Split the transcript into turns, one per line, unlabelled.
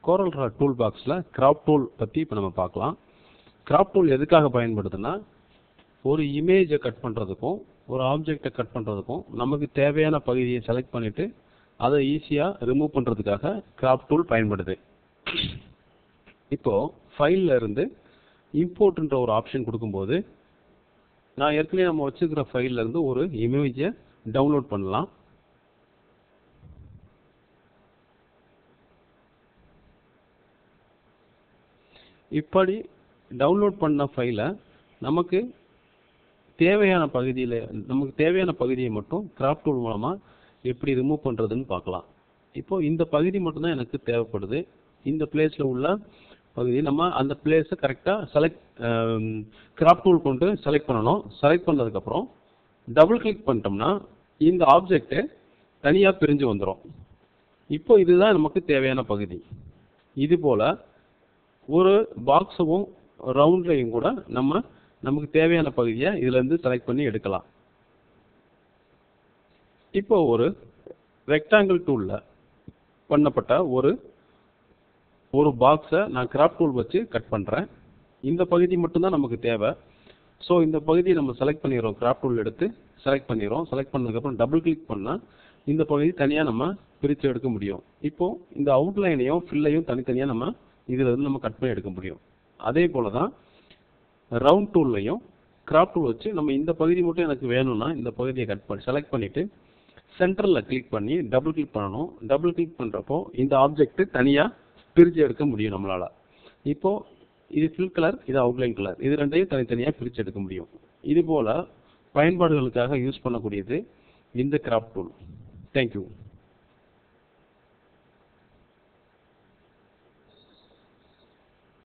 கோரல் draw tool பாக்ஸில் crop tool பற்றி இப்போ நம்ம பார்க்கலாம் கிராப் டூல் எதுக்காக பயன்படுதுன்னா ஒரு இமேஜை கட் பண்ணுறதுக்கும் ஒரு ஆப்ஜெக்டை கட் பண்ணுறதுக்கும் நமக்கு தேவையான பகுதியை செலக்ட் பண்ணிவிட்டு அதை ஈஸியாக ரிமூவ் பண்ணுறதுக்காக கிராப் டூல் பயன்படுது இப்போது ஃபைலில் இருந்து இம்போர்ட்ன்ற ஒரு ஆப்ஷன் கொடுக்கும்போது நான் ஏற்கனவே நம்ம வச்சுருக்கிற ஃபைல்ல இருந்து ஒரு இமேஜை டவுன்லோட் பண்ணலாம் இப்படி டவுன்லோட் பண்ண ஃபைலை நமக்கு தேவையான பகுதியில் நமக்கு தேவையான பகுதியை மட்டும் கிராப் டூல் மூலமாக எப்படி ரிமூவ் பண்ணுறதுன்னு பார்க்கலாம் இப்போ இந்த பகுதி மட்டும்தான் எனக்கு தேவைப்படுது இந்த பிளேஸில் உள்ள பகுதி நம்ம அந்த பிளேஸை கரெக்டாக செலக்ட் கிராப் டூல் கொண்டு செலக்ட் பண்ணணும் செலக்ட் பண்ணதுக்கப்புறம் டபுள் கிளிக் பண்ணிட்டோம்னா இந்த ஆப்ஜெக்ட்டு தனியாக பிரிஞ்சு வந்துடும் இப்போ இதுதான் நமக்கு தேவையான பகுதி இது போல் ஒரு பாக்ஸவும் ரவுண்ட்லையும் கூட நம்ம நமக்கு தேவையான பகுதியை இதுலேருந்து செலக்ட் பண்ணி எடுக்கலாம் இப்போ ஒரு ரெக்டாங்கிள் டூலில் பண்ணப்பட்ட ஒரு ஒரு பாக்ஸை நான் கிராப் டூல் வச்சு கட் பண்ணுறேன் இந்த பகுதி மட்டும்தான் நமக்கு தேவை ஸோ இந்த பகுதியை நம்ம செலக்ட் பண்ணிடுறோம் கிராப் டூல் எடுத்து செலக்ட் பண்ணிடுறோம் செலக்ட் பண்ணதுக்கப்புறம் டபுள் கிளிக் பண்ணால் இந்த பகுதி தனியாக நம்ம பிரித்து எடுக்க முடியும் இப்போ இந்த அவுட்லைனையும் ஃபில்லையும் தனித்தனியாக நம்ம இதில் இருந்து நம்ம கட் பண்ணி எடுக்க முடியும் அதே போல தான் ரவுண்ட் டூல்லையும் கிராப் டூல் வச்சு நம்ம இந்த பகுதி மட்டும் எனக்கு வேணும்னா இந்த பகுதியை கட் பண்ணி செலக்ட் பண்ணிவிட்டு சென்டரில் கிளிக் பண்ணி டபுள் கிளிக் பண்ணணும் டபுள் கிளிக் பண்ணுறப்போ இந்த ஆப்ஜெக்ட் தனியாக பிரித்து எடுக்க முடியும் நம்மளால் இப்போது இது ஃபில் கலர் இது அவுட்லைன் கலர் இது ரெண்டையும் தனித்தனியாக பிரித்து எடுக்க முடியும் இது போல் பயன்பாடுகளுக்காக யூஸ் பண்ணக்கூடியது இந்த கிராப் டூல் தேங்க்யூ